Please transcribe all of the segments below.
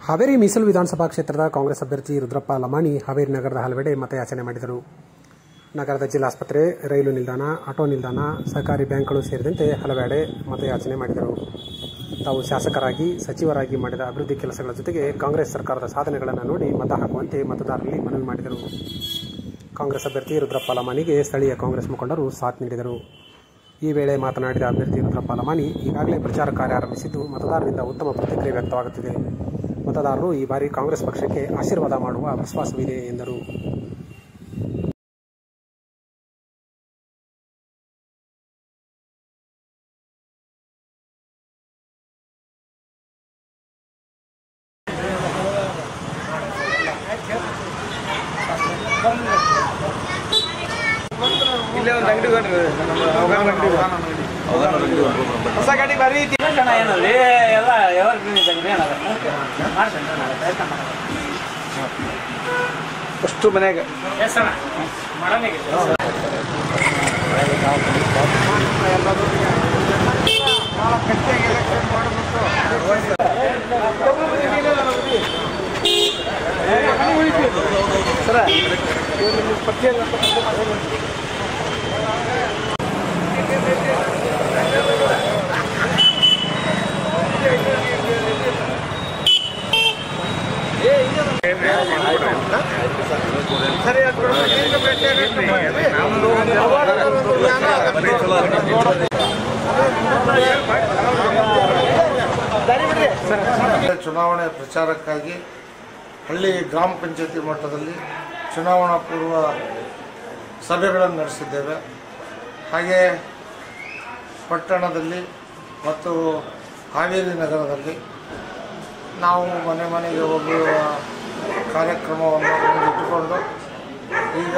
ಹಾವೇರಿ ಮೀಸಲು ವಿಧಾನಸಭಾ ಕ್ಷೇತ್ರದ ಕಾಂಗ್ರೆಸ್ ಅಭ್ಯರ್ಥಿ ರುದ್ರಪ್ಪ ಲಮಾಣಿ ಹಾವೇರಿ ನಗರದ ಹಲವೆಡೆ ಮತಯಾಚನೆ ಮಾಡಿದರು ನಗರದ ಜಿಲ್ಲಾಸ್ಪತ್ರೆ ರೈಲು ನಿಲ್ದಾಣ ಆಟೋ ನಿಲ್ದಾಣ ಸಹಕಾರಿ ಬ್ಯಾಂಕ್ಗಳು ಸೇರಿದಂತೆ ಹಲವೆಡೆ ಮತಯಾಚನೆ ಮಾಡಿದರು ತಾವು ಶಾಸಕರಾಗಿ ಸಚಿವರಾಗಿ ಮಾಡಿದ ಅಭಿವೃದ್ಧಿ ಕೆಲಸಗಳ ಜೊತೆಗೆ ಕಾಂಗ್ರೆಸ್ ಸರ್ಕಾರದ ಸಾಧನೆಗಳನ್ನು ನೋಡಿ ಮತ ಹಾಕುವಂತೆ ಮತದಾರರಲ್ಲಿ ಮನವಿ ಮಾಡಿದರು ಕಾಂಗ್ರೆಸ್ ಅಭ್ಯರ್ಥಿ ರುದ್ರಪ್ಪ ಲಮಾಣಿಗೆ ಸ್ಥಳೀಯ ಕಾಂಗ್ರೆಸ್ ಮುಖಂಡರು ಸಾಥ್ ನೀಡಿದರು ಈ ವೇಳೆ ಮಾತನಾಡಿದ ಅಭ್ಯರ್ಥಿ ರುದ್ರಪ್ಪ ಲಮಾಣಿ ಈಗಾಗಲೇ ಪ್ರಚಾರ ಕಾರ್ಯ ಆರಂಭಿಸಿದ್ದು ಮತದಾರರಿಂದ ಉತ್ತಮ ಪ್ರತಿಕ್ರಿಯೆ ವ್ಯಕ್ತವಾಗುತ್ತಿದೆ ಮತದಾರರು ಈ ಬಾರಿ ಕಾಂಗ್ರೆಸ್ ಪಕ್ಷಕ್ಕೆ ಆಶೀರ್ವಾದ ಮಾಡುವ ವಿಶ್ವಾಸವಿದೆ ಎಂದರು ಇಲ್ಲೇ ಒಂದು ಅಂಗಡಿ ಬಂದ್ರಿ ನಮ್ಮ ಅವಗಾನ ಅಂಗಡಿ ಹೊಸ ಗಾಡಿ ಬಾರಿ ಐತಿ ಜನ ಏನಲ್ರಿ ಎಲ್ಲ ಯಾವಾಗ ಇದ್ದಂಗೆ ಏನದ ಮಾಡ್ತೇನೆ ಅಷ್ಟು ಮನ್ಯಾಗ ಎಸ್ ಅಣ್ಣ ಮಾಡೋಣ ಸರ ಇವ್ರು ನಿಮ್ಮ ಪಟ್ಟಿ ಎಲ್ಲ ಸರಿ ಚುನಾವಣೆ ಪ್ರಚಾರಕ್ಕಾಗಿ ಹಳ್ಳಿ ಗ್ರಾಮ ಪಂಚಾಯತಿ ಮಟ್ಟದಲ್ಲಿ ಚುನಾವಣಾ ಪೂರ್ವ ಸಭೆಗಳನ್ನು ನಡೆಸಿದ್ದೇವೆ ಹಾಗೆ ಪಟ್ಟಣದಲ್ಲಿ ಮತ್ತು ಹಾವೇರಿ ನಗರದಲ್ಲಿ ನಾವು ಮನೆ ಮನೆಗೆ ಹೋಗುವ ಕಾರ್ಯಕ್ರಮವನ್ನು ಇಟ್ಟುಕೊಂಡು ಈಗ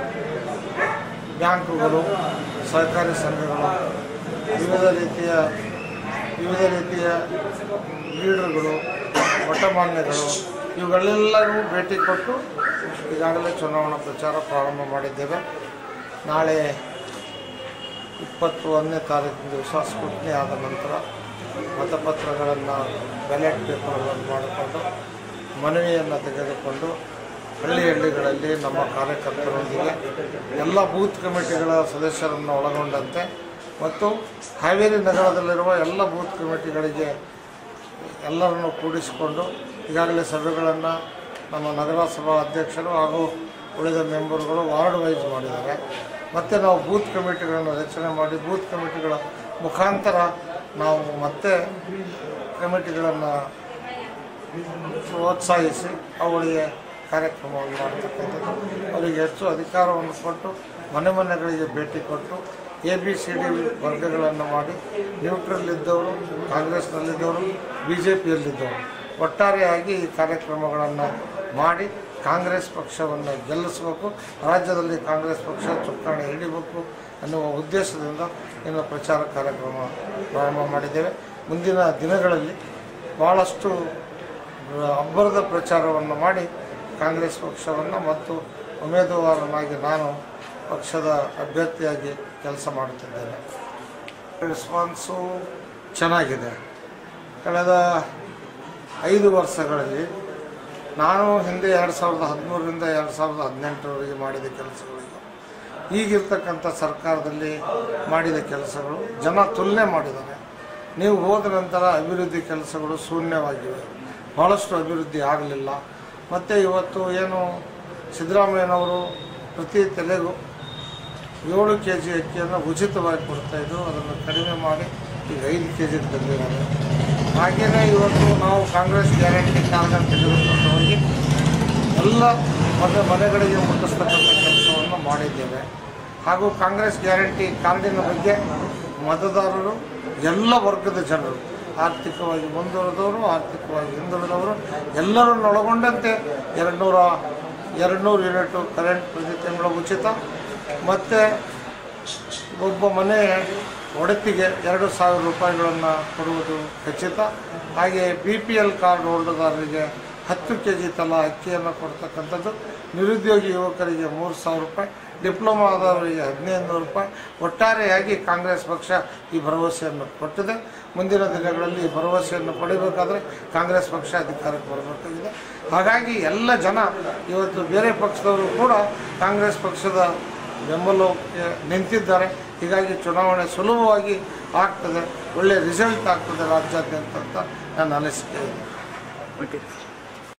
ಬ್ಯಾಂಕುಗಳು ಸಹಕಾರಿ ಸಂಘಗಳು ವಿವಿಧ ರೀತಿಯ ವಿವಿಧ ರೀತಿಯ ಲೀಡರ್ಗಳು ಮಠಮಾನ್ಯಗಳು ಇವುಗಳೆಲ್ಲರೂ ಭೇಟಿ ಕೊಟ್ಟು ಈಗಾಗಲೇ ಚುನಾವಣಾ ಪ್ರಚಾರ ಪ್ರಾರಂಭ ಮಾಡಿದ್ದೇವೆ ನಾಳೆ ಇಪ್ಪತ್ತು ಒಂದನೇ ತಾರೀಕಿನ ದಿವಸ ಸ್ಕೂಟ್ನಿ ಆದ ನಂತರ ಮತಪತ್ರಗಳನ್ನು ಬ್ಯಾಲೆಟ್ ಪೇಪರ್ಗಳನ್ನು ಮಾಡಿಕೊಂಡು ಮನವಿಯನ್ನು ತೆಗೆದುಕೊಂಡು ಹಳ್ಳಿ ಹಳ್ಳಿಗಳಲ್ಲಿ ನಮ್ಮ ಕಾರ್ಯಕರ್ತರೊಂದಿಗೆ ಎಲ್ಲ ಬೂತ್ ಕಮಿಟಿಗಳ ಸದಸ್ಯರನ್ನು ಒಳಗೊಂಡಂತೆ ಮತ್ತು ಹಾವೇರಿ ನಗರದಲ್ಲಿರುವ ಎಲ್ಲ ಬೂತ್ ಕಮಿಟಿಗಳಿಗೆ ಎಲ್ಲರನ್ನು ಕೂಡಿಸಿಕೊಂಡು ಈಗಾಗಲೇ ಸಭೆಗಳನ್ನು ನಮ್ಮ ನಗರಸಭಾ ಅಧ್ಯಕ್ಷರು ಹಾಗೂ ಉಳಿದ ಮೆಂಬರ್ಗಳು ವಾರ್ಡ್ ವೈಸ್ ಮಾಡಿದ್ದಾರೆ ಮತ್ತು ನಾವು ಬೂತ್ ಕಮಿಟಿಗಳನ್ನು ರಚನೆ ಮಾಡಿ ಬೂತ್ ಕಮಿಟಿಗಳ ಮುಖಾಂತರ ನಾವು ಮತ್ತೆ ಕಮಿಟಿಗಳನ್ನು ಪ್ರೋತ್ಸಾಹಿಸಿ ಅವುಗಳಿಗೆ ಕಾರ್ಯಕ್ರಮವನ್ನು ಮಾಡ್ತಕ್ಕಂಥದ್ದು ಅವರಿಗೆ ಹೆಚ್ಚು ಅಧಿಕಾರವನ್ನು ಕೊಟ್ಟು ಮನೆ ಮನೆಗಳಿಗೆ ಭೇಟಿ ಕೊಟ್ಟು ಎ ಬಿ ಸಿ ಡಿ ವರ್ಗಗಳನ್ನು ಮಾಡಿ ನ್ಯೂಟ್ರಲ್ ಇದ್ದವರು ಕಾಂಗ್ರೆಸ್ನಲ್ಲಿದ್ದವರು ಬಿ ಜೆ ಪಿಯಲ್ಲಿದ್ದವರು ಒಟ್ಟಾರೆಯಾಗಿ ಈ ಕಾರ್ಯಕ್ರಮಗಳನ್ನು ಮಾಡಿ ಕಾಂಗ್ರೆಸ್ ಪಕ್ಷವನ್ನು ಗೆಲ್ಲಿಸಬೇಕು ರಾಜ್ಯದಲ್ಲಿ ಕಾಂಗ್ರೆಸ್ ಪಕ್ಷ ಚುಕ್ಕಾಣಿ ಹಿಡಿಬೇಕು ಅನ್ನುವ ಉದ್ದೇಶದಿಂದ ಇನ್ನು ಪ್ರಚಾರ ಕಾರ್ಯಕ್ರಮ ಪ್ರಾರಂಭ ಮಾಡಿದ್ದೇವೆ ಮುಂದಿನ ದಿನಗಳಲ್ಲಿ ಭಾಳಷ್ಟು ಅಬ್ಬರದ ಪ್ರಚಾರವನ್ನು ಮಾಡಿ ಕಾಂಗ್ರೆಸ್ ಪಕ್ಷವನ್ನು ಮತ್ತು ಉಮೇದುವಾರನಾಗಿ ನಾನು ಪಕ್ಷದ ಅಭ್ಯರ್ಥಿಯಾಗಿ ಕೆಲಸ ಮಾಡುತ್ತಿದ್ದೇನೆ ರೆಸ್ಪಾನ್ಸು ಚೆನ್ನಾಗಿದೆ ಕಳೆದ ಐದು ವರ್ಷಗಳಲ್ಲಿ ನಾನು ಹಿಂದೆ ಎರಡು ಸಾವಿರದ ಹದಿಮೂರರಿಂದ ಎರಡು ಸಾವಿರದ ಹದಿನೆಂಟರವರೆಗೆ ಮಾಡಿದ ಕೆಲಸಗಳಿಗೂ ಈಗಿರ್ತಕ್ಕಂಥ ಸರ್ಕಾರದಲ್ಲಿ ಮಾಡಿದ ಕೆಲಸಗಳು ಜನ ತುಲನೆ ಮಾಡಿದ್ದಾರೆ ನೀವು ಹೋದ ನಂತರ ಅಭಿವೃದ್ಧಿ ಕೆಲಸಗಳು ಶೂನ್ಯವಾಗಿವೆ ಭಾಳಷ್ಟು ಅಭಿವೃದ್ಧಿ ಆಗಲಿಲ್ಲ ಮತ್ತು ಇವತ್ತು ಏನು ಸಿದ್ದರಾಮಯ್ಯನವರು ಪ್ರತಿ ತಲೆಗೂ ಏಳು ಕೆ ಜಿ ಅಕ್ಕಿಯನ್ನು ಉಚಿತವಾಗಿ ಕೊಡ್ತಾಯಿದ್ರು ಅದನ್ನು ಕಡಿಮೆ ಮಾಡಿ ಈಗ ಐದು ಕೆ ಜಿಗೆ ತಂದಿದ್ದಾರೆ ಹಾಗೆಯೇ ಇವತ್ತು ನಾವು ಕಾಂಗ್ರೆಸ್ ಗ್ಯಾರಂಟಿ ಕಾರ್ಡ್ ತೆಗೆದುಕೊಂಡು ಹೋಗಿ ಎಲ್ಲ ಮನೆ ಮನೆಗಳಿಗೆ ಮುಟ್ಟಿಸ್ತಕ್ಕಂಥ ಕೆಲಸವನ್ನು ಮಾಡಿದ್ದೇವೆ ಹಾಗೂ ಕಾಂಗ್ರೆಸ್ ಗ್ಯಾರಂಟಿ ಕಾರ್ಡಿನ ಬಗ್ಗೆ ಮತದಾರರು ಎಲ್ಲ ವರ್ಗದ ಜನರು ಆರ್ಥಿಕವಾಗಿ ಮುಂದುವರೆದವರು ಆರ್ಥಿಕವಾಗಿ ಹಿಂದುಳಿದವರು ಎಲ್ಲರನ್ನೊಳಗೊಂಡಂತೆ ಎರಡು ನೂರ ಎರಡು ನೂರು ಯೂನಿಟು ಕರೆಂಟ್ ಪ್ರತಿ ತಿಂಗಳ ಉಚಿತ ಮತ್ತು ಒಬ್ಬ ಮನೆ ಒಡತಿಗೆ ಎರಡು ಸಾವಿರ ರೂಪಾಯಿಗಳನ್ನು ಕೊಡುವುದು ಖಚಿತ ಹಾಗೆ ಬಿ ಪಿ ಎಲ್ ಕಾರ್ಡ್ ಹೋಲ್ಡರ್ದಾರರಿಗೆ ಹತ್ತು ಕೆ ಜಿ ತಲಾ ಅಕ್ಕಿಯನ್ನು ಕೊಡ್ತಕ್ಕಂಥದ್ದು ನಿರುದ್ಯೋಗಿ ಯುವಕರಿಗೆ ಮೂರು ಸಾವಿರ ರೂಪಾಯಿ ಡಿಪ್ಲೊಮಾ ಆದವರಿಗೆ ಹದಿನೈದು ನೂರು ರೂಪಾಯಿ ಒಟ್ಟಾರೆಯಾಗಿ ಕಾಂಗ್ರೆಸ್ ಪಕ್ಷ ಈ ಭರವಸೆಯನ್ನು ಕೊಟ್ಟಿದೆ ಮುಂದಿನ ದಿನಗಳಲ್ಲಿ ಈ ಭರವಸೆಯನ್ನು ಪಡಿಬೇಕಾದ್ರೆ ಕಾಂಗ್ರೆಸ್ ಪಕ್ಷ ಅಧಿಕಾರಕ್ಕೆ ಬರಬೇಕಾಗಿದೆ ಹಾಗಾಗಿ ಎಲ್ಲ ಜನ ಇವತ್ತು ಬೇರೆ ಪಕ್ಷದವರು ಕೂಡ ಕಾಂಗ್ರೆಸ್ ಪಕ್ಷದ ಬೆಂಬಲಕ್ಕೆ ನಿಂತಿದ್ದಾರೆ ಹೀಗಾಗಿ ಚುನಾವಣೆ ಸುಲಭವಾಗಿ ಆಗ್ತದೆ ಒಳ್ಳೆಯ ರಿಸಲ್ಟ್ ಆಗ್ತದೆ ರಾಜ್ಯಾದ್ಯಂತ ಅಂತ ನನ್ನ ಅನಿಸಿಕೆ ಇದೆ ಓಕೆ